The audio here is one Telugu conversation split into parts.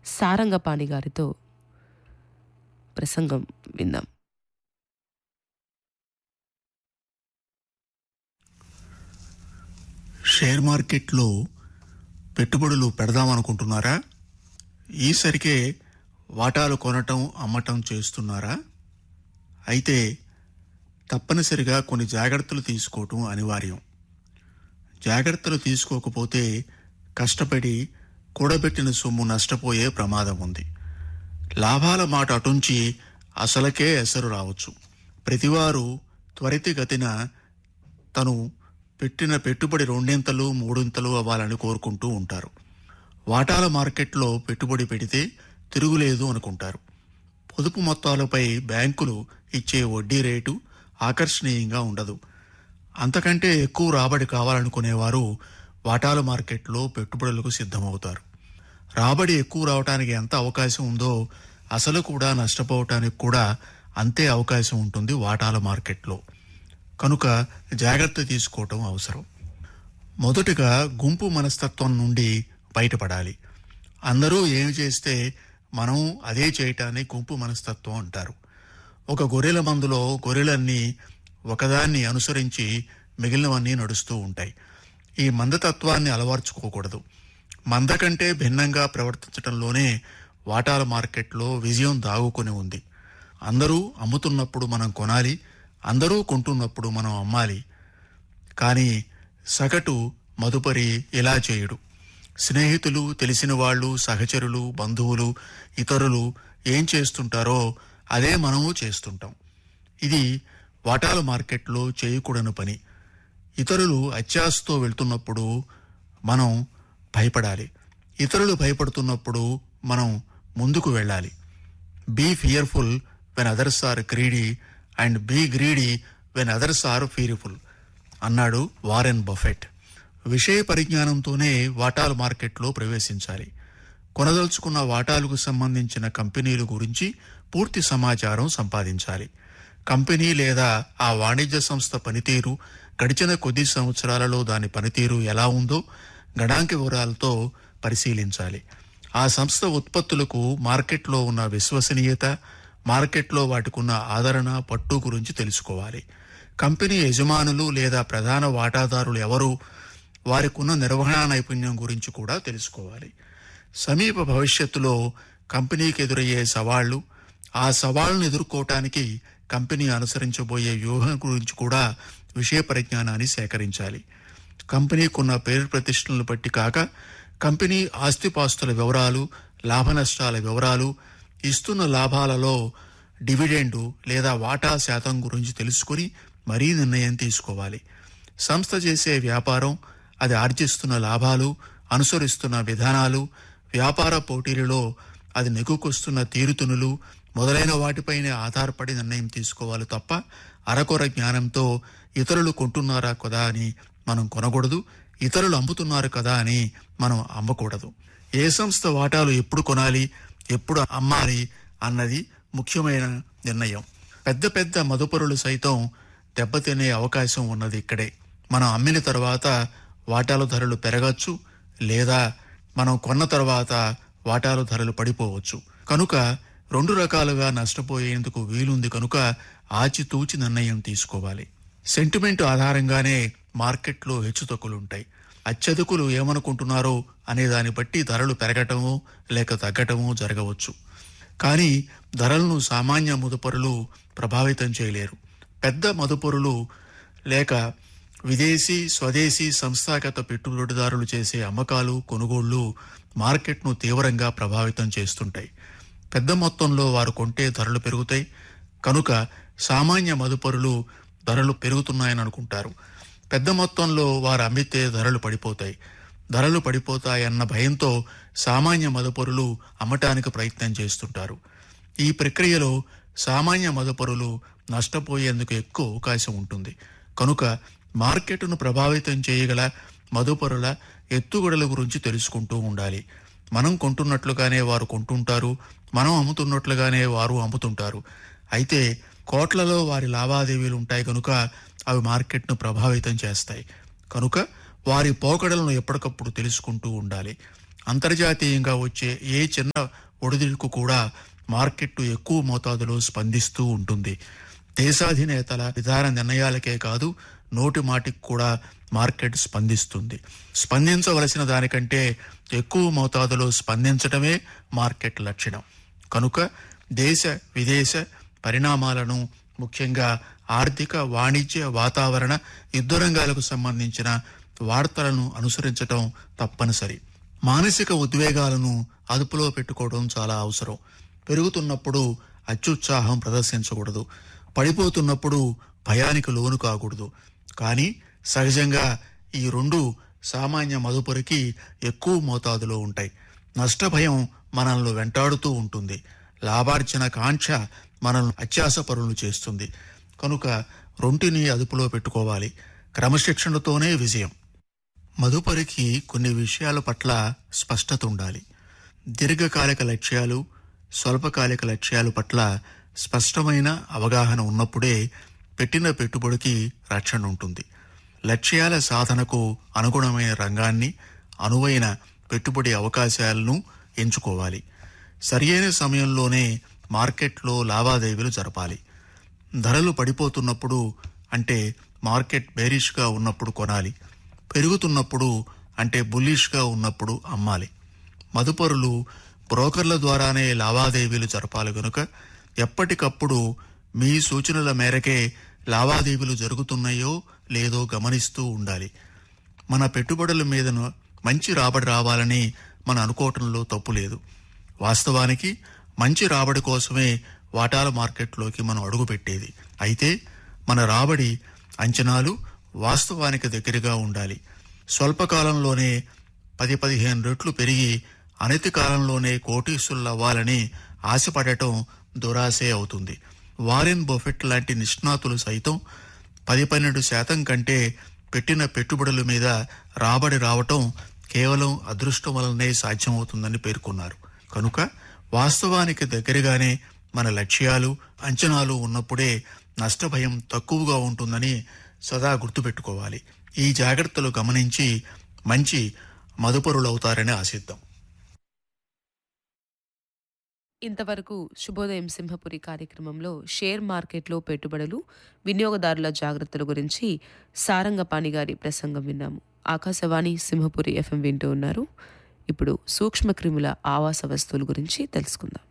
సారంగపాణి గారితో ప్రసంగం విందాం షేర్ మార్కెట్లో పెట్టుబడులు పెడదామనుకుంటున్నారా ఈసరికే వాటాలు కొనటం అమ్మటం చేస్తున్నారా అయితే తప్పనిసరిగా కొన్ని జాగ్రత్తలు తీసుకోవటం అనివార్యం జాగ్రత్తలు తీసుకోకపోతే కష్టపడి కూడబెట్టిన సొమ్ము నష్టపోయే ప్రమాదం ఉంది లాభాల మాట అటుంచి అసలకే ఎసరు రావచ్చు ప్రతివారు త్వరితగతిన తను పెట్టిన పెట్టుబడి రెండింతలు మూడింతలు అవ్వాలని కోరుకుంటూ ఉంటారు వాటాల మార్కెట్లో పెట్టుబడి పెడితే తిరుగులేదు అనుకుంటారు పొదుపు మొత్తాలపై బ్యాంకులు ఇచ్చే వడ్డీ రేటు ఆకర్షణీయంగా ఉండదు అంతకంటే ఎక్కువ రాబడి కావాలనుకునేవారు వాటాల మార్కెట్లో పెట్టుబడులకు సిద్ధమవుతారు రాబడి ఎక్కువ రావడానికి ఎంత అవకాశం ఉందో అసలు కూడా నష్టపోవటానికి కూడా అంతే అవకాశం ఉంటుంది వాటాల మార్కెట్లో కనుక జాగ్రత్త తీసుకోవటం అవసరం మొదటగా గుంపు మనస్తత్వం నుండి బయటపడాలి అందరూ ఏమి చేస్తే మనం అదే చేయటాన్ని గుంపు మనస్తత్వం అంటారు ఒక గొర్రెల మందులో గొర్రెలన్నీ ఒకదాన్ని అనుసరించి మిగిలినవన్నీ నడుస్తూ ఉంటాయి ఈ మందతత్వాన్ని అలవర్చుకోకూడదు మంద కంటే భిన్నంగా ప్రవర్తించడంలోనే వాటాల మార్కెట్లో విజయం దాగుకొని ఉంది అందరూ అమ్ముతున్నప్పుడు మనం కొనాలి అందరూ కొంటున్నప్పుడు మనం అమ్మాలి కానీ సగటు మదుపరి ఇలా చేయడు స్నేహితులు తెలిసిన వాళ్ళు సహచరులు బంధువులు ఇతరులు ఏం చేస్తుంటారో అదే మనము చేస్తుంటాం ఇది వాటాల మార్కెట్లో చేయకూడని పని ఇతరులు అత్యాశతో వెళ్తున్నప్పుడు మనం భయపడాలి ఇతరులు భయపడుతున్నప్పుడు మనం ముందుకు వెళ్ళాలి be fearful when others are greedy and be greedy when others are fearful అన్నాడు వారెన్ బఫెట్ విషయ పరిజ్ఞానంతోనే వాటాల మార్కెట్లో ప్రవేశించాలి కొనదలుచుకున్న వాటాలకు సంబంధించిన కంపెనీల గురించి పూర్తి సమాచారం సంపాదించాలి కంపెనీ లేదా ఆ వాణిజ్య సంస్థ పనితీరు గడిచిన కొద్ది సంవత్సరాలలో దాని పనితీరు ఎలా ఉందో గణాంక వివరాలతో పరిశీలించాలి ఆ సంస్థ ఉత్పత్తులకు మార్కెట్లో ఉన్న విశ్వసనీయత మార్కెట్లో వాటికున్న ఆదరణ పట్టు గురించి తెలుసుకోవాలి కంపెనీ యజమానులు లేదా ప్రధాన వాటాదారులు ఎవరు వారికున్న నిర్వహణా నైపుణ్యం గురించి కూడా తెలుసుకోవాలి సమీప భవిష్యత్తులో కంపెనీకి ఎదురయ్యే సవాళ్లు ఆ సవాళ్లను ఎదుర్కోవటానికి కంపెనీ అనుసరించబోయే వ్యూహం గురించి కూడా విషయ పరిజ్ఞానాన్ని సేకరించాలి కంపెనీకున్న పేరు ప్రతిష్టలను బట్టి కాక కంపెనీ ఆస్తిపాస్తుల వివరాలు లాభ నష్టాల వివరాలు ఇస్తున్న లాభాలలో డివిడెండు లేదా వాటా శాతం గురించి తెలుసుకుని మరీ నిర్ణయం తీసుకోవాలి సంస్థ చేసే వ్యాపారం అది ఆర్జిస్తున్న లాభాలు అనుసరిస్తున్న విధానాలు వ్యాపార పోటీలలో అది నెగ్గుకొస్తున్న తీరుతునులు మొదలైన వాటిపైనే ఆధారపడి నిర్ణయం తీసుకోవాలి తప్ప అరకొర జ్ఞానంతో ఇతరులు కొంటున్నారా కదా అని మనం కొనకూడదు ఇతరులు అమ్ముతున్నారు కదా అని మనం అమ్మకూడదు ఏ సంస్థ వాటాలు ఎప్పుడు కొనాలి ఎప్పుడు అమ్మాలి అన్నది ముఖ్యమైన నిర్ణయం పెద్ద పెద్ద మదుపరులు సైతం దెబ్బతినే అవకాశం ఉన్నది ఇక్కడే మనం అమ్మిన తర్వాత వాటాల ధరలు పెరగచ్చు లేదా మనం కొన్న తర్వాత వాటాల ధరలు పడిపోవచ్చు కనుక రెండు రకాలుగా నష్టపోయేందుకు వీలుంది కనుక ఆచితూచి నిర్ణయం తీసుకోవాలి సెంటిమెంట్ ఆధారంగానే మార్కెట్లో హెచ్చుతగ్గులుంటాయి అత్యధికులు ఏమనుకుంటున్నారో అనే దాన్ని బట్టి ధరలు పెరగటము లేక తగ్గటము జరగవచ్చు కానీ ధరలను సామాన్య మదుపరులు ప్రభావితం చేయలేరు పెద్ద మదుపరులు లేక విదేశీ స్వదేశీ సంస్థాగత పెట్టుబడిదారులు చేసే అమ్మకాలు కొనుగోళ్లు మార్కెట్ను తీవ్రంగా ప్రభావితం చేస్తుంటాయి పెద్ద మొత్తంలో వారు కొంటే ధరలు పెరుగుతాయి కనుక సామాన్య మదుపరులు ధరలు పెరుగుతున్నాయని అనుకుంటారు పెద్ద మొత్తంలో వారు అమ్మితే ధరలు పడిపోతాయి ధరలు పడిపోతాయన్న భయంతో సామాన్య మదుపరులు అమ్మటానికి ప్రయత్నం చేస్తుంటారు ఈ ప్రక్రియలో సామాన్య మదుపరులు నష్టపోయేందుకు ఎక్కువ అవకాశం ఉంటుంది కనుక మార్కెట్ను ప్రభావితం చేయగల మదుపరుల ఎత్తుగడల గురించి తెలుసుకుంటూ ఉండాలి మనం కొంటున్నట్లుగానే వారు కొంటుంటారు మనం అమ్ముతున్నట్లుగానే వారు అమ్ముతుంటారు అయితే కోట్లలో వారి లావాదేవీలు ఉంటాయి కనుక అవి మార్కెట్ను ప్రభావితం చేస్తాయి కనుక వారి పోకడలను ఎప్పటికప్పుడు తెలుసుకుంటూ ఉండాలి అంతర్జాతీయంగా వచ్చే ఏ చిన్న ఒడిదుడుకు కూడా మార్కెట్ ఎక్కువ మోతాదులో స్పందిస్తూ ఉంటుంది దేశాధినేతల విధాన నిర్ణయాలకే కాదు నోటి మాటికి కూడా మార్కెట్ స్పందిస్తుంది స్పందించవలసిన దానికంటే ఎక్కువ మోతాదులో స్పందించడమే మార్కెట్ లక్షణం కనుక దేశ విదేశ పరిణామాలను ముఖ్యంగా ఆర్థిక వాణిజ్య వాతావరణ యుద్ధ రంగాలకు సంబంధించిన వార్తలను అనుసరించడం తప్పనిసరి మానసిక ఉద్వేగాలను అదుపులో పెట్టుకోవడం చాలా అవసరం పెరుగుతున్నప్పుడు అత్యుత్సాహం ప్రదర్శించకూడదు పడిపోతున్నప్పుడు భయానికి లోను కాకూడదు కానీ సహజంగా ఈ రెండు సామాన్య మదుపరికి ఎక్కువ మోతాదులో ఉంటాయి నష్టభయం మనల్ని వెంటాడుతూ ఉంటుంది లాభార్జన కాంక్ష మనల్ని అత్యాసపరులు చేస్తుంది కనుక రొంటిని అదుపులో పెట్టుకోవాలి క్రమశిక్షణతోనే విజయం మదుపరికి కొన్ని విషయాల పట్ల స్పష్టత ఉండాలి దీర్ఘకాలిక లక్ష్యాలు స్వల్పకాలిక లక్ష్యాల పట్ల స్పష్టమైన అవగాహన ఉన్నప్పుడే పెట్టిన పెట్టుబడికి రక్షణ ఉంటుంది లక్ష్యాల సాధనకు అనుగుణమైన రంగాన్ని అనువైన పెట్టుబడి అవకాశాలను ఎంచుకోవాలి సరియైన సమయంలోనే మార్కెట్లో లావాదేవీలు జరపాలి ధరలు పడిపోతున్నప్పుడు అంటే మార్కెట్ బేరిష్గా ఉన్నప్పుడు కొనాలి పెరుగుతున్నప్పుడు అంటే బుల్లిష్గా ఉన్నప్పుడు అమ్మాలి మదుపరులు బ్రోకర్ల ద్వారానే లావాదేవీలు జరపాలి గనుక ఎప్పటికప్పుడు మీ సూచనల మేరకే లావాదేవీలు జరుగుతున్నాయో లేదో గమనిస్తూ ఉండాలి మన పెట్టుబడుల మీదను మంచి రాబడి రావాలని మనం అనుకోవటంలో తప్పు లేదు వాస్తవానికి మంచి రాబడి కోసమే వాటాల మార్కెట్లోకి మనం అడుగుపెట్టేది అయితే మన రాబడి అంచనాలు వాస్తవానికి దగ్గరగా ఉండాలి స్వల్పకాలంలోనే పది పదిహేను రెట్లు పెరిగి అనతి కాలంలోనే కోటీసులు అవ్వాలని ఆశపడటం దురాశే అవుతుంది వారెన్ బొఫెట్ లాంటి నిష్ణాతులు సైతం పది పన్నెండు శాతం కంటే పెట్టిన పెట్టుబడుల మీద రాబడి రావటం కేవలం అదృష్టం వలనే సాధ్యమవుతుందని పేర్కొన్నారు కనుక వాస్తవానికి దగ్గరగానే మన లక్ష్యాలు అంచనాలు ఉన్నప్పుడే నష్టభయం తక్కువగా ఉంటుందని సదా గుర్తుపెట్టుకోవాలి ఈ జాగ్రత్తలు గమనించి మంచి మదుపరులవుతారని ఆశిద్దాం ఇంతవరకు శుభోదయం సింహపురి కార్యక్రమంలో షేర్ మార్కెట్లో పెట్టుబడులు వినియోగదారుల జాగ్రత్తల గురించి సారంగపాణి గారి ప్రసంగం విన్నాము ఆకాశవాణి సింహపురి ఎఫ్ఎం వింటూ ఉన్నారు ఇప్పుడు సూక్ష్మక్రిముల ఆవాస వస్తువుల గురించి తెలుసుకుందాం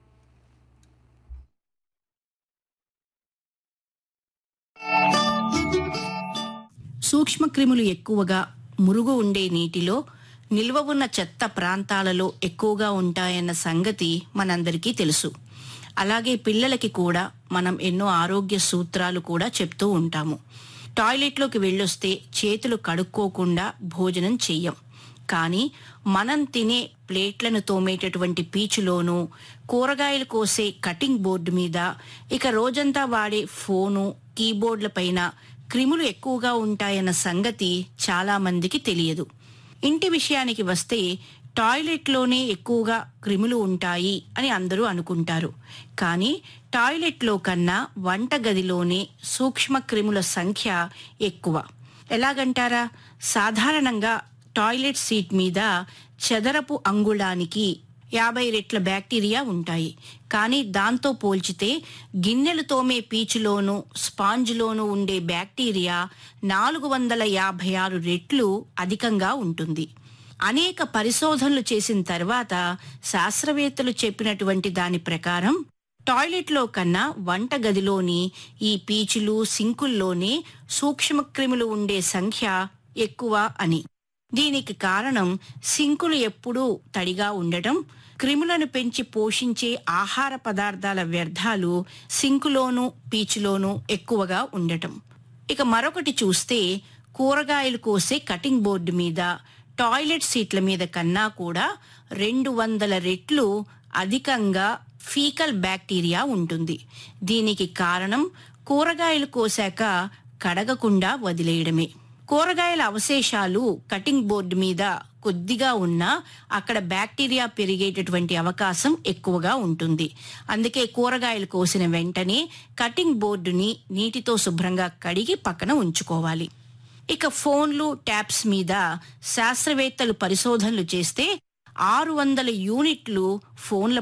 సూక్ష్మక్రిములు ఎక్కువగా మురుగు ఉండే నీటిలో నిల్వ ఉన్న చెత్త ప్రాంతాలలో ఎక్కువగా ఉంటాయన్న సంగతి మనందరికీ తెలుసు అలాగే పిల్లలకి కూడా మనం ఎన్నో ఆరోగ్య సూత్రాలు కూడా చెప్తూ ఉంటాము టాయిలెట్లోకి వెళ్ళొస్తే చేతులు కడుక్కోకుండా భోజనం చెయ్యం కానీ మనం తినే ప్లేట్లను తోమేటటువంటి పీచులోను కూరగాయలు కోసే కటింగ్ బోర్డు మీద ఇక రోజంతా వాడే ఫోను కీబోర్డుల పైన క్రిములు ఎక్కువగా ఉంటాయన్న సంగతి చాలా మందికి తెలియదు ఇంటి విషయానికి వస్తే టాయిలెట్లోనే ఎక్కువగా క్రిములు ఉంటాయి అని అందరూ అనుకుంటారు కానీ టాయిలెట్లో కన్నా వంటగదిలోనే సూక్ష్మ క్రిముల సంఖ్య ఎక్కువ ఎలాగంటారా సాధారణంగా టాయిలెట్ సీట్ మీద చదరపు అంగుళానికి యాభై రెట్ల బ్యాక్టీరియా ఉంటాయి కానీ దాంతో పోల్చితే గిన్నెలు తోమే పీచులోను స్పాంజ్లోను ఉండే బ్యాక్టీరియా నాలుగు వందల యాభై ఆరు రెట్లు అధికంగా ఉంటుంది అనేక పరిశోధనలు చేసిన తర్వాత శాస్త్రవేత్తలు చెప్పినటువంటి దాని ప్రకారం టాయిలెట్లో కన్నా వంటగదిలోని ఈ పీచులు సింకుల్లోనే సూక్ష్మక్రిములు ఉండే సంఖ్య ఎక్కువ అని దీనికి కారణం సింకులు ఎప్పుడూ తడిగా ఉండటం క్రిములను పెంచి పోషించే ఆహార పదార్థాల వ్యర్థాలు సింకులోనూ పీచులోనూ ఎక్కువగా ఉండటం ఇక మరొకటి చూస్తే కూరగాయలు కోసే కటింగ్ బోర్డు మీద టాయిలెట్ సీట్ల మీద కన్నా కూడా రెండు వందల రెట్లు అధికంగా ఫీకల్ బ్యాక్టీరియా ఉంటుంది దీనికి కారణం కూరగాయలు కోసాక కడగకుండా వదిలేయడమే కూరగాయల అవశేషాలు కటింగ్ బోర్డు మీద కొద్దిగా ఉన్నా అక్కడ బ్యాక్టీరియా పెరిగేటటువంటి అవకాశం ఎక్కువగా ఉంటుంది అందుకే కూరగాయలు కోసిన వెంటనే కటింగ్ బోర్డుని నీటితో శుభ్రంగా కడిగి పక్కన ఉంచుకోవాలి ఇక ఫోన్లు ట్యాబ్స్ మీద శాస్త్రవేత్తలు పరిశోధనలు చేస్తే ఆరు వందల యూనిట్లు ఫోన్ల